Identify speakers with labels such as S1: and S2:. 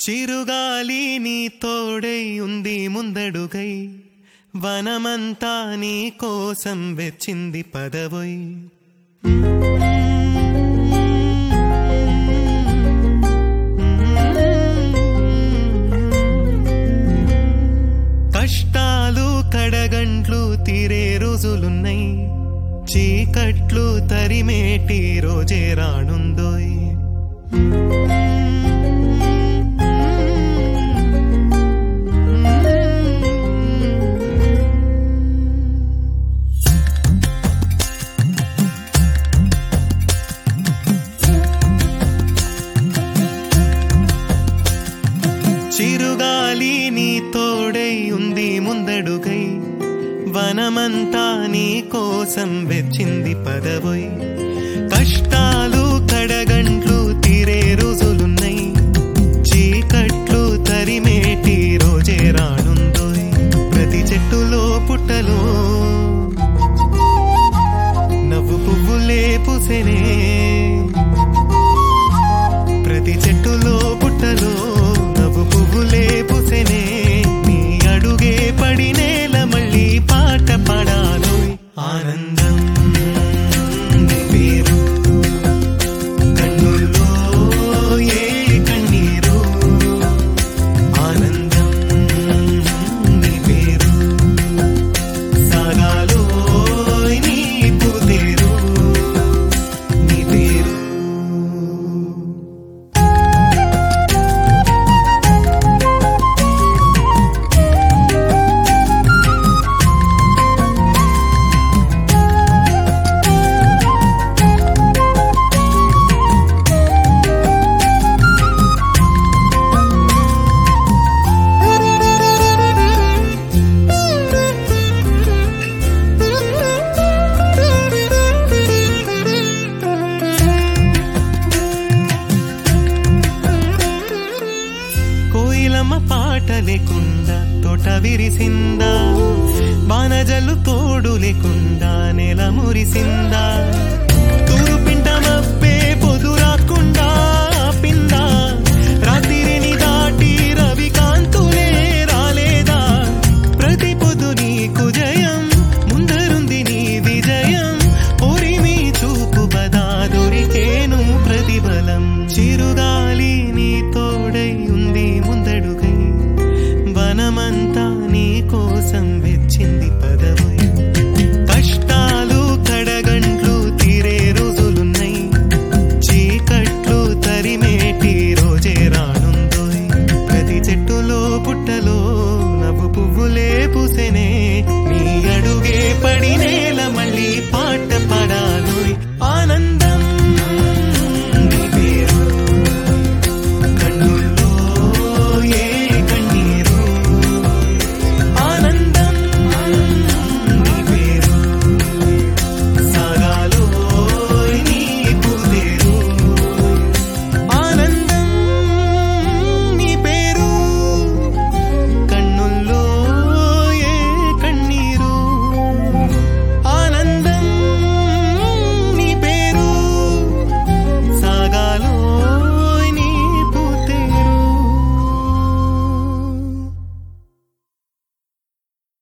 S1: చిరుగాలి నీ తోడై ఉంది ముందడుగై వనమంతా నీ కోసం వెచ్చింది పదవై కష్టాలు కడగంట్లు తీరే రోజులున్నాయి చీకట్లు తరిమేటి రోజే రానుందోయ్ చిరుగాలి నీ తోడై ఉంది ముందడుగై వనమంతా నీ కోసం వెచ్చింది పదవై కష్టాలు కడగంట్లు తీరే రోజులున్నాయి చీకట్లు తరిమేటి రోజే రానుందోయ్ ప్రతి చెట్టులో పుట్టలో నవ్వు పువ్వులే పూసెనే ప్రతి చెట్టులో పుట్టలో నవ్వు పువ్వులే పూసెనే నీ అడుగే పడి నేల మళ్ళీ పాట పడాలో ఆనందం నీ పేరు కన్నుల్లో ఏ కన్నీరు ఆనందం నీ పేరు సాగాలో నీ పూతేరు నీ పేరు కోయిలమ్మ పాట లేకుండా తోట విరిసిందా బాణజల్లు తోడు లేకుండా నెల మురిసిందా